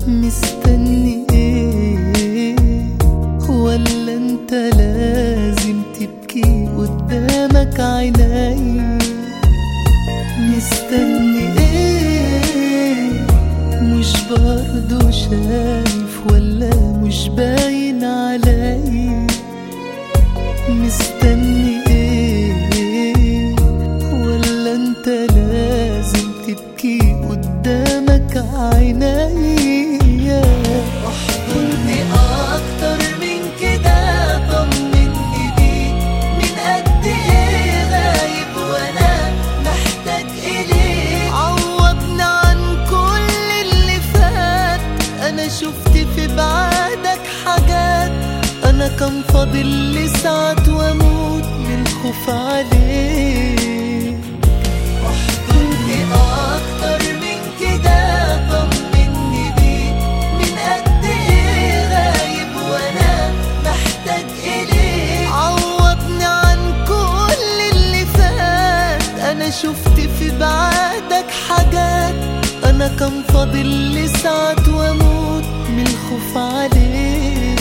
مستني ايه ولا انت لازم تبكي قدامك عيني مستني ايه مش برضو شايف ولا مش باين علي مستني ايه ولا انت لازم تبكي قدامك عيني احضني اكتر من كده طمني بيك من قد ايه غايب وانا محتاج اليك عوضني عن كل اللي فات انا شفت في بعدك حاجات انا كان فاضل لي ساعات واموت من الخوف عليك احضني اكتر من كده طمني بيك من قد ايه غايب وانا محتاج اليك عوضني عن كل اللي فات انا شفت في بعدك حاجات انا كان فاضل لي ساعات واموت من الخوف عليك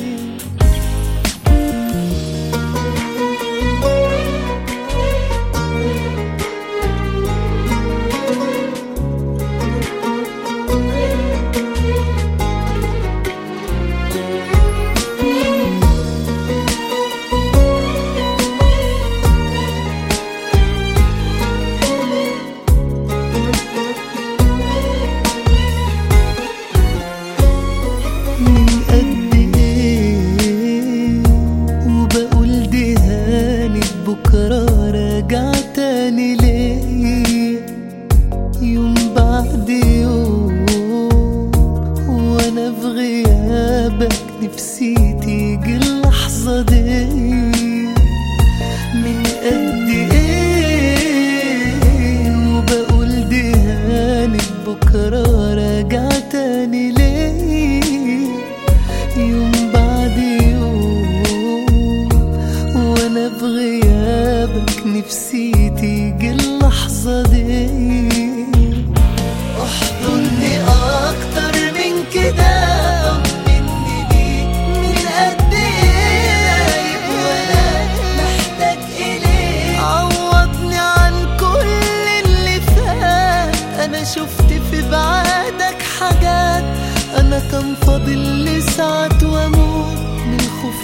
من قد ايه وبقول دي هانت بكرة راجع تاني ليه يوم بعد يوم وانا في غيابك نفسي تيجي اللحظة دي من قد ايه وبقول دي هانت بكرة راجع تاني ليه يوم بعد يوم وانا في غيابك نفسي تيجي اللحظة دي احضني اكتر من كده طمني بيك من قد ايه غايب وانا محتاج اليك عوضني عن كل اللي فات انا شفت في بعدك حاجات انا كان فاضل لي ساعات واموت من الخوف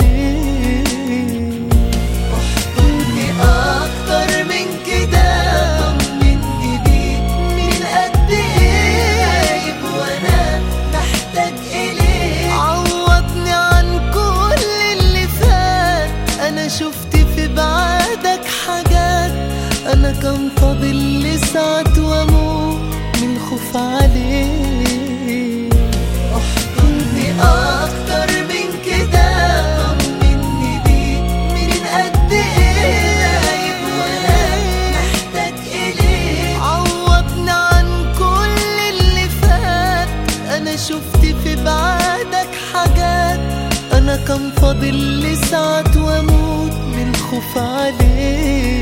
عليك احضني اكتر من كده طمني بيك من قد ايه غايب وانا محتاج اليك عوضني عن كل اللي فات انا شفت في بعدك حاجات انا كان فاضل لي ساعات واموت من الخوف عليك احضني اكتر من كده طمني بيك من قد ايه غايب وانا محتاج اليك عوضني عن كل اللي فات انا شفت في بعدك حاجات انا كان فاضل لي ساعات واموت من الخوف عليك